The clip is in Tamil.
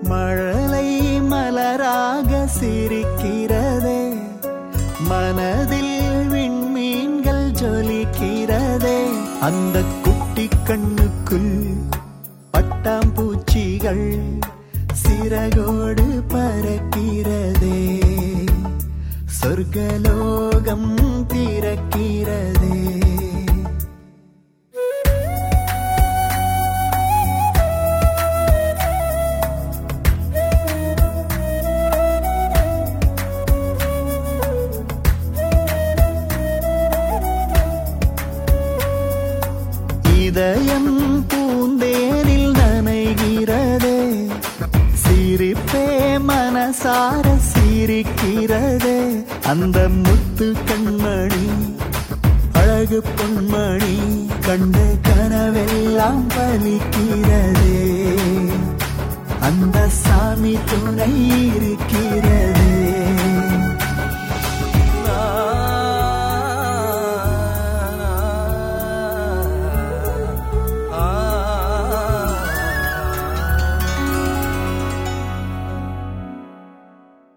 மழலை மலராக சிரிக்கிறதே மனதில் விண்மீன்கள் ஜொலிக்கிறதே அந்த குட்டி கண்ணுக்குள் பட்டாம்பூச்சிகள் சிறகோடு பறக்கிறதே சொர்க்கலோகம் திறக்கிறதே இதயம் பூந்தேனில் நனைகிறதே சிரிப்பே மனசார சிரிக்கிறதே அந்த முத்து கண்மணி அழகு பொன்மணி கண்ட கனவெல்லாம் பலிக்கிறதே அந்த சாமி துணை இருக்கிறதே